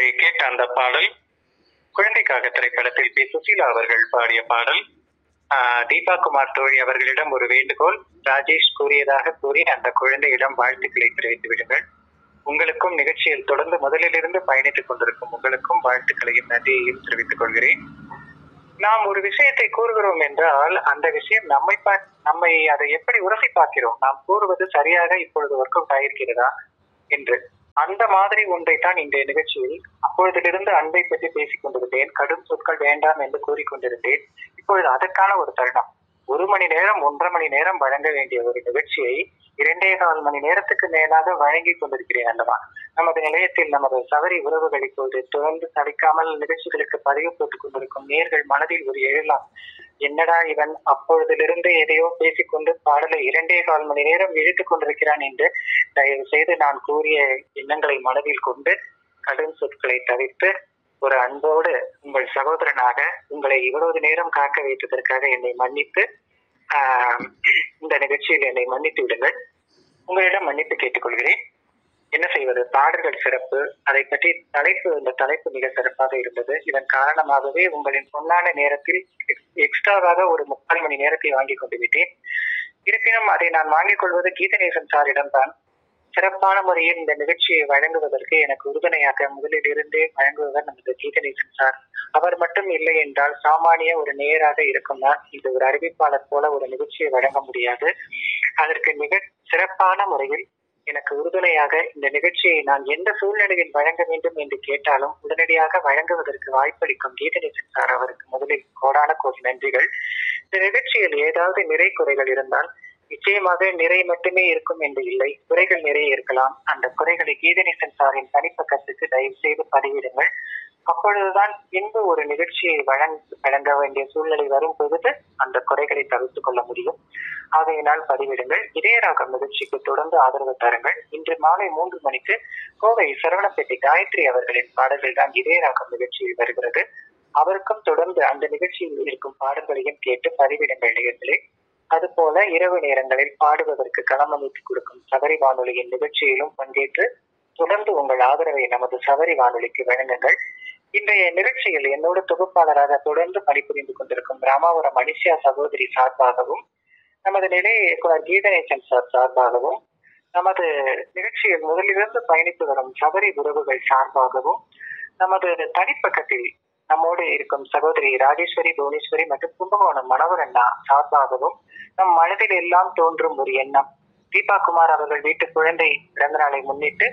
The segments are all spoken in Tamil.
நேயர்களே கேட்ட அந்த பாடல் குழந்தைக்காக திரைப்படத்தில் பி சுசீலா அவர்கள் பாடிய பாடல் ஆஹ் தீபா குமார் தோழி அவர்களிடம் ஒரு வேண்டுகோள் ராஜேஷ் கூறியதாக கூறி அந்த குழந்தையிடம் வாழ்த்துக்களை தெரிவித்து விடுங்கள் உங்களுக்கும் நிகழ்ச்சியில் தொடர்ந்து முதலிலிருந்து பயணித்துக் கொண்டிருக்கும் உங்களுக்கும் வாழ்த்துக்களையும் நன்றியையும் தெரிவித்துக் கொள்கிறேன் நாம் ஒரு விஷயத்தை கூறுகிறோம் என்றால் அந்த விஷயம் நம்மை பா- நம்மை அதை எப்படி உரசி பார்க்கிறோம் நாம் கூறுவது சரியாக இப்பொழுது ஒர்க் அவுட் ஆயிருக்கிறதா என்று அந்த மாதிரி ஒன்றைத்தான் இன்றைய நிகழ்ச்சியில் அப்பொழுதிலிருந்து அன்பை பற்றி பேசிக் கொண்டிருந்தேன் கடும் சொற்கள் வேண்டாம் என்று கூறிக்கொண்டிருந்தேன் இப்பொழுது அதற்கான ஒரு தருணம் ஒரு மணி நேரம் ஒன்றரை மணி நேரம் வழங்க வேண்டிய ஒரு நிகழ்ச்சியை இரண்டே கால் மணி நேரத்துக்கு மேலாக வழங்கி கொண்டிருக்கிறேன் அல்லவா நமது நிலையத்தில் நமது சவரி உறவுகள் இப்போது தொடர்ந்து சலிக்காமல் நிகழ்ச்சிகளுக்கு பதிவு போட்டுக் கொண்டிருக்கும் நேர்கள் மனதில் ஒரு எழலாம் என்னடா இவன் அப்பொழுதிலிருந்து எதையோ பேசிக்கொண்டு பாடலை இரண்டே கால் மணி நேரம் இழுத்துக் கொண்டிருக்கிறான் என்று தயவு செய்து நான் கூறிய எண்ணங்களை மனதில் கொண்டு கடும் சொற்களை தவிர்த்து ஒரு அன்போடு உங்கள் சகோதரனாக உங்களை இவ்வளவு நேரம் காக்க வைத்ததற்காக என்னை மன்னித்து ஆஹ், இந்த நிகழ்ச்சியில் என்னை மன்னித்து விடுங்கள் உங்களிடம் மன்னிப்பு கேட்டுக்கொள்கிறேன் என்ன செய்வது பாடல்கள் சிறப்பு அதை பற்றி தலைப்பு இந்த தலைப்பு மிக சிறப்பாக இருந்தது இதன் காரணமாகவே உங்களின் பொன்னான நேரத்தில் எக்ஸ்- எக்ஸ்ட்ராவாக ஒரு முக்கால் மணி நேரத்தை வாங்கி கொண்டு விட்டேன் இருப்பினும் அதை நான் வாங்கிக் கொள்வது கீதநேசன் சாரிடம் தான் சிறப்பான முறையில் இந்த நிகழ்ச்சியை வழங்குவதற்கு எனக்கு உறுதுணையாக முதலில் இருந்தே வழங்குவவர் நமது கீதநேசன் சார் அவர் மட்டும் இல்லை என்றால் சாமானிய ஒரு நேராக இருக்கும் நான் இந்த ஒரு அறிவிப்பாளர் போல ஒரு நிகழ்ச்சியை வழங்க முடியாது அதற்கு மிக சிறப்பான முறையில் எனக்கு உறுதுணையாக இந்த நிகழ்ச்சியை நான் எந்த சூழ்நிலையில் வழங்க வேண்டும் என்று கேட்டாலும் உடனடியாக வழங்குவதற்கு வாய்ப்பளிக்கும் கீதநேசன் சார் அவருக்கு முதலில் கோடான கோடி நன்றிகள் இந்த நிகழ்ச்சியில் ஏதாவது நிறை குறைகள் இருந்தால் நிச்சயமாக நிறை மட்டுமே இருக்கும் என்று இல்லை குறைகள் நிறைய இருக்கலாம் அந்த குறைகளை கீதநேசன் சாரின் தனிப்பக்கத்துக்கு தயவு செய்து பதிவிடுங்கள் அப்பொழுதுதான் பின்பு ஒரு நிகழ்ச்சியை வழங்க வழங்க வேண்டிய சூழ்நிலை வரும் பொழுது அந்த குறைகளை தவிர்த்துக் கொள்ள முடியும் ஆகையினால் பதிவிடுங்கள் இதயராகம் நிகழ்ச்சிக்கு தொடர்ந்து ஆதரவு தாருங்கள் இன்று மாலை மூன்று மணிக்கு கோவை சரவணப்பேட்டை காயத்ரி அவர்களின் பாடல்கள் தான் இதயராகம் நிகழ்ச்சியில் வருகிறது அவருக்கும் தொடர்ந்து அந்த நிகழ்ச்சியில் இருக்கும் பாடல்களையும் கேட்டு பதிவிடுங்கள் நேயர்களே அதுபோல இரவு நேரங்களில் பாடுவதற்கு களமமைத்து கொடுக்கும் சபரி வானொலியின் நிகழ்ச்சியிலும் பங்கேற்று தொடர்ந்து உங்கள் ஆதரவை நமது சபரி வானொலிக்கு வழங்குங்கள் இன்றைய நிகழ்ச்சியில் என்னோடு தொகுப்பாளராக தொடர்ந்து பணிபுரிந்து கொண்டிருக்கும் ராமாவரம் மணிஷா சகோதரி சார்பாகவும் நமது நிலைய இயக்குனர் கீதநேசன் சார் சார்பாகவும் நமது நிகழ்ச்சியில் முதலிலிருந்து பயணித்து வரும் சபரி உறவுகள் சார்பாகவும் நமது தனிப்பக்கத்தில் நம்மோடு இருக்கும் சகோதரி ராஜேஸ்வரி புவனேஸ்வரி மற்றும் கும்பகோணம் மனோகர் அண்ணா சார்பாகவும் நம் மனதில் எல்லாம் தோன்றும் ஒரு எண்ணம் தீபா குமார் அவர்கள் வீட்டு குழந்தை பிறந்த நாளை முன்னிட்டு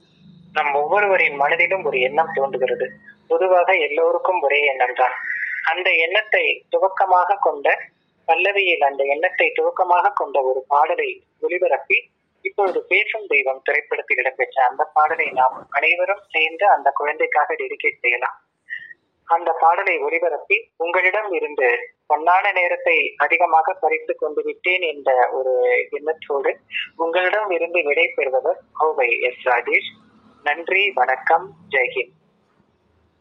நம் ஒவ்வொருவரின் மனதிலும் ஒரு எண்ணம் தோன்றுகிறது பொதுவாக எல்லோருக்கும் ஒரே எண்ணம் தான் அந்த எண்ணத்தை துவக்கமாக கொண்ட பல்லவியில் அந்த எண்ணத்தை துவக்கமாக கொண்ட ஒரு பாடலை ஒளிபரப்பி இப்பொழுது பேசும் தெய்வம் திரைப்படத்தில் இடம்பெற்ற அந்த பாடலை நாம் அனைவரும் சேர்ந்து அந்த குழந்தைக்காக டெடிகேட் செய்யலாம் அந்த பாடலை ஒளிபரப்பி உங்களிடம் இருந்து பொன்னான நேரத்தை அதிகமாக பறித்து கொண்டு விட்டேன் என்ற ஒரு எண்ணத்தோடு உங்களிடம் இருந்து விடை பெறுபவர் கோவை எஸ் ராஜேஷ் நன்றி வணக்கம் ஜெய்ஹிந்த்